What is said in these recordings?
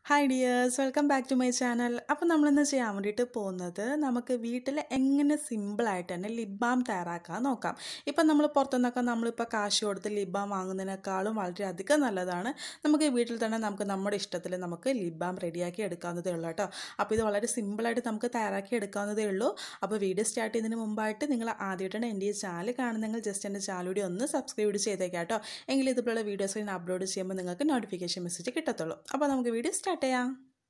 hi dears welcome back to my channel അപ്പോൾ നമ്മളിന്ന് ചെയ്യാൻ വേണ്ടിയിട്ട് പോകുന്നത് നമുക്ക് വീട്ടിൽ എങ്ങനെ സിമ്പിളായിട്ട് തന്നെ ലിപ് ബാം തയ്യാറാക്കാൻ നോക്കാം ഇപ്പം നമ്മൾ പുറത്തുനിന്നൊക്കെ നമ്മളിപ്പോൾ കാശ് കൊടുത്ത് ലിപ് ബാം വാങ്ങുന്നതിനേക്കാളും വളരെയധികം നല്ലതാണ് നമുക്ക് വീട്ടിൽ തന്നെ നമുക്ക് നമ്മുടെ ഇഷ്ടത്തിൽ നമുക്ക് ലിപ് ബാം റെഡിയാക്കി എടുക്കാവുന്നതേ ഉള്ളൂ കേട്ടോ അപ്പോൾ ഇത് വളരെ സിമ്പിളായിട്ട് നമുക്ക് തയ്യാറാക്കി എടുക്കാവുന്നതേ ഉള്ളൂ അപ്പോൾ വീഡിയോ സ്റ്റാർട്ട് ചെയ്യുന്നതിന് മുമ്പായിട്ട് നിങ്ങൾ ആദ്യമായിട്ടാണ് എൻ്റെ ഈ ചാനൽ കാണുന്നെങ്കിൽ ജസ്റ്റ് എൻ്റെ ചാനൽ കൂടി ഒന്ന് സബ്സ്ക്രൈബ് ചെയ്തേക്കാം കേട്ടോ എങ്കിൽ ഇതുപോലുള്ള വീഡിയോസ് ഞാൻ അപ്ലോഡ് ചെയ്യുമ്പോൾ നിങ്ങൾക്ക് നോട്ടിഫിക്കേഷൻ മെസ്സേജ് കിട്ടത്തുള്ളൂ അപ്പോൾ നമുക്ക് വീഡിയോ സ്റ്റാർട്ട് ചെയ്യാം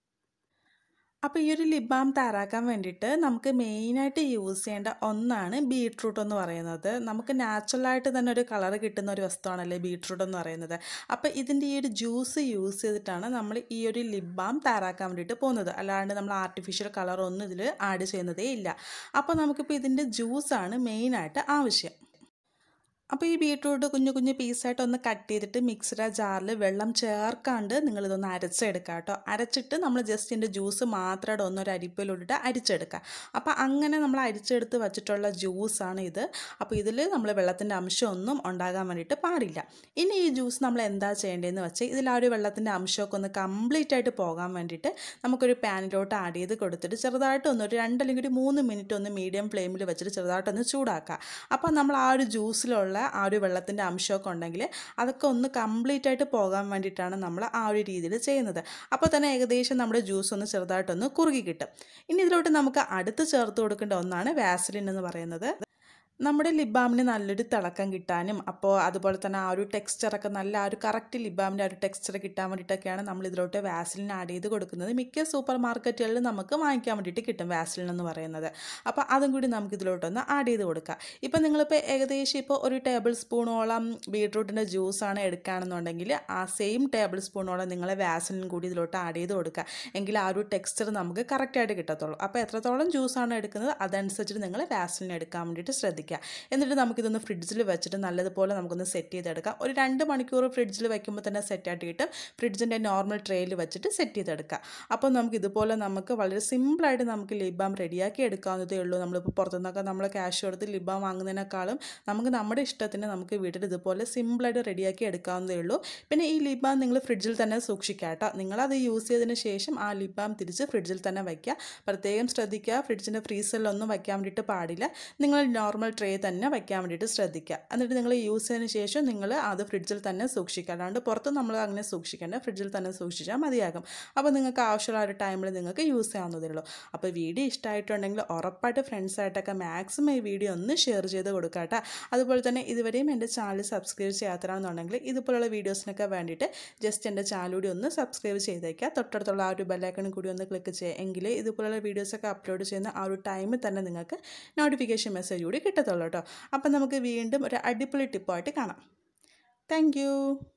അപ്പോൾ ഈ ഒരു ലിപ് ബാം തയ്യാറാക്കാൻ വേണ്ടിയിട്ട് നമുക്ക് മെയിനായിട്ട് യൂസ് ചെയ്യേണ്ട ഒന്നാണ് ബീട്രൂട്ട് എന്ന് പറയുന്നത് നമുക്ക് നാച്ചുറലായിട്ട് തന്നെ ഒരു കളർ കിട്ടുന്ന ഒരു വസ്തുവാണല്ലേ ബീട്രൂട്ട് എന്ന് പറയുന്നത് അപ്പോൾ ഇതിൻ്റെ ഈ ഒരു ജ്യൂസ് യൂസ് ചെയ്തിട്ടാണ് നമ്മൾ ഈ ഒരു ലിപ് ബാം തയ്യാറാക്കാൻ വേണ്ടിയിട്ട് പോകുന്നത് അല്ലാണ്ട് നമ്മൾ ആർട്ടിഫിഷ്യൽ കളറൊന്നും ഇതിൽ ആഡ് ചെയ്യുന്നതേ ഇല്ല അപ്പോൾ നമുക്കിപ്പോൾ ഇതിൻ്റെ ജ്യൂസാണ് മെയിനായിട്ട് ആവശ്യം അപ്പോൾ ഈ ബീട്രൂട്ട് കുഞ്ഞു കുഞ്ഞു പീസായിട്ട് ഒന്ന് കട്ട് ചെയ്തിട്ട് മിക്സഡ് ജാറിൽ വെള്ളം ചേർക്കാണ്ട് നിങ്ങളിതൊന്ന് അരച്ചെടുക്കുക കേട്ടോ അരച്ചിട്ട് നമ്മൾ ജസ്റ്റ് ഇതിൻ്റെ ജ്യൂസ് മാത്രമായിട്ട് ഒന്നൊരു അരിപ്പയിലോട്ടിട്ട് അരിച്ചെടുക്കുക അപ്പോൾ അങ്ങനെ നമ്മൾ അരിച്ചെടുത്ത് വെച്ചിട്ടുള്ള ജ്യൂസാണ് ഇത് അപ്പോൾ ഇതിൽ നമ്മൾ വെള്ളത്തിൻ്റെ അംശമൊന്നും ഉണ്ടാകാൻ വേണ്ടിയിട്ട് പാടില്ല ഇനി ഈ ജ്യൂസ് നമ്മൾ എന്താ ചെയ്യേണ്ടതെന്ന് വെച്ചാൽ ഇതിൽ ആ ഒരു വെള്ളത്തിൻ്റെ അംശമൊക്കെ ഒന്ന് കംപ്ലീറ്റ് ആയിട്ട് പോകാൻ വേണ്ടിയിട്ട് നമുക്കൊരു പാനിലോട്ട് ആഡ് ചെയ്ത് കൊടുത്തിട്ട് ചെറുതായിട്ട് ഒന്ന് ഒരു രണ്ട് അല്ലെങ്കിൽ ഒരു മൂന്ന് മിനിറ്റ് ഒന്ന് മീഡിയം ഫ്ലെയിമിൽ വെച്ചിട്ട് ചെറുതായിട്ടൊന്ന് ചൂടാക്കുക അപ്പോൾ നമ്മൾ ആ ഒരു ജ്യൂസിലുള്ള ആ ഒരു വെള്ളത്തിൻ്റെ അംശമൊക്കെ ഉണ്ടെങ്കിൽ അതൊക്കെ ഒന്ന് കംപ്ലീറ്റ് ആയിട്ട് പോകാൻ വേണ്ടിയിട്ടാണ് നമ്മൾ ആ ഒരു രീതിയിൽ ചെയ്യുന്നത് അപ്പോൾ തന്നെ ഏകദേശം നമ്മുടെ ജ്യൂസ് ഒന്ന് ചെറുതായിട്ടൊന്ന് കുറുകി കിട്ടും ഇനി ഇതിലോട്ട് നമുക്ക് അടുത്ത് ചേർത്ത് കൊടുക്കേണ്ട ഒന്നാണ് വാസലിൻ എന്ന് പറയുന്നത് നമ്മുടെ ലിബാമിന് നല്ലൊരു തിളക്കം കിട്ടാനും അപ്പോൾ അതുപോലെ തന്നെ ആ ഒരു ടെക്സ്ചറൊക്കെ നല്ല ആ ഒരു കറക്റ്റ് ലിബാമിൻ്റെ ആ ഒരു ടെക്സ്ചർ കിട്ടാൻ വേണ്ടിയിട്ടൊക്കെയാണ് നമ്മൾ ഇതിലോട്ട് വാസലിൻ ആഡ് ചെയ്ത് കൊടുക്കുന്നത് മിക്ക സൂപ്പർ മാർക്കറ്റുകളിൽ നമുക്ക് വാങ്ങിക്കാൻ വേണ്ടിയിട്ട് കിട്ടും വാസലിൻ എന്ന് പറയുന്നത് അപ്പോൾ അതും കൂടി നമുക്ക് ഇതിലോട്ടൊന്ന് ആഡ് ചെയ്ത് കൊടുക്കാം ഇപ്പം നിങ്ങളിപ്പോൾ ഏകദേശം ഇപ്പോൾ ഒരു ടേബിൾ സ്പൂണോളം ബീട്രൂട്ടിൻ്റെ ജ്യൂസാണ് എടുക്കുകയാണെന്നുണ്ടെങ്കിൽ ആ സെയിം ടേബിൾ സ്പൂണോളം നിങ്ങൾ വാസലിൻ കൂടി ഇതിലോട്ട് ആഡ് ചെയ്ത് കൊടുക്കുക എങ്കിൽ ആ ഒരു ടെക്സ്ചർ നമുക്ക് കറക്റ്റായിട്ട് കിട്ടത്തുള്ളൂ അപ്പോൾ എത്രത്തോളം ജ്യൂസാണ് എടുക്കുന്നത് അതനുസരിച്ചിട്ട് നിങ്ങൾ വാസലിൻ എടുക്കാൻ വേണ്ടിയിട്ട് ശ്രദ്ധിക്കുക ശ്രദ്ധിക്കുക എന്നിട്ട് നമുക്കിതൊന്ന് ഫ്രിഡ്ജിൽ വെച്ചിട്ട് നല്ലതുപോലെ നമുക്കൊന്ന് സെറ്റ് ചെയ്തെടുക്കാം ഒരു രണ്ട് മണിക്കൂർ ഫ്രിഡ്ജിൽ വെക്കുമ്പോൾ തന്നെ സെറ്റായിട്ട് കിട്ടും ഫ്രിഡ്ജിൻ്റെ നോർമൽ ട്രേയിൽ വെച്ചിട്ട് സെറ്റ് ചെയ്തെടുക്കാം അപ്പോൾ നമുക്ക് ഇതുപോലെ നമുക്ക് വളരെ സിമ്പിളായിട്ട് നമുക്ക് ലിപ് ബാം റെഡിയാക്കി എടുക്കാവുന്നതേ ഉള്ളൂ നമ്മളിപ്പോൾ പുറത്തുനിന്നൊക്കെ നമ്മൾ ക്യാഷ് കൊടുത്ത് ലിപ് ബാം വാങ്ങുന്നതിനേക്കാളും നമുക്ക് നമ്മുടെ ഇഷ്ടത്തിന് നമുക്ക് വീട്ടിൽ ഇതുപോലെ സിമ്പിളായിട്ട് റെഡിയാക്കി എടുക്കാവുന്നതേ ഉള്ളൂ പിന്നെ ഈ ലിപ് ബാം നിങ്ങൾ ഫ്രിഡ്ജിൽ തന്നെ സൂക്ഷിക്കുക കേട്ടോ നിങ്ങളത് യൂസ് ചെയ്തതിന് ശേഷം ആ ലിപ് ബാം തിരിച്ച് ഫ്രിഡ്ജിൽ തന്നെ വയ്ക്കുക പ്രത്യേകം ശ്രദ്ധിക്കുക ഫ്രിഡ്ജിൻ്റെ ഫ്രീസറിലൊന്നും വയ്ക്കാൻ വേണ്ടിയിട്ട് പാടില്ല നിങ്ങൾ നോർമൽ ട്രേ തന്നെ വയ്ക്കാൻ വേണ്ടിയിട്ട് ശ്രദ്ധിക്കുക എന്നിട്ട് നിങ്ങൾ യൂസ് ചെയ്തതിന് ശേഷം നിങ്ങൾ അത് ഫ്രിഡ്ജിൽ തന്നെ സൂക്ഷിക്കുക അല്ലാണ്ട് പുറത്ത് നമ്മൾ അങ്ങനെ സൂക്ഷിക്കേണ്ട ഫ്രിഡ്ജിൽ തന്നെ സൂക്ഷിച്ചാൽ മതിയാകും അപ്പോൾ നിങ്ങൾക്ക് ആവശ്യമുള്ള ഒരു ടൈമിൽ നിങ്ങൾക്ക് യൂസ് ചെയ്യാവുന്നതേ ഉള്ളൂ അപ്പോൾ വീഡിയോ ഇഷ്ടമായിട്ടുണ്ടെങ്കിൽ ഉറപ്പായിട്ട് ഫ്രണ്ട്സായിട്ടൊക്കെ മാക്സിമം ഈ വീഡിയോ ഒന്ന് ഷെയർ ചെയ്ത് കൊടുക്കുക കേട്ടോ അതുപോലെ തന്നെ ഇതുവരെയും എൻ്റെ ചാനൽ സബ്സ്ക്രൈബ് ചെയ്യാത്തതാണെന്നുണ്ടെങ്കിൽ ഇതുപോലുള്ള വീഡിയോസിനൊക്കെ വേണ്ടിയിട്ട് ജസ്റ്റ് എൻ്റെ ചാനൽ കൂടി ഒന്ന് സബ്സ്ക്രൈബ് ചെയ്തേക്കുക തൊട്ടടുത്തുള്ള ആ ഒരു ബെല്ലൈക്കണും കൂടി ഒന്ന് ക്ലിക്ക് ചെയ്യുക എങ്കിൽ ഇതുപോലുള്ള വീഡിയോസൊക്കെ അപ്ലോഡ് ചെയ്യുന്ന ആ ഒരു ടൈമിൽ തന്നെ നിങ്ങൾക്ക് നോട്ടിഫിക്കേഷൻ മെസ്സേജ് കൂടി കിട്ടത്തുള്ളൂ കേട്ടോ അപ്പം നമുക്ക് വീണ്ടും ഒരു അടിപൊളി ടിപ്പായിട്ട് കാണാം താങ്ക്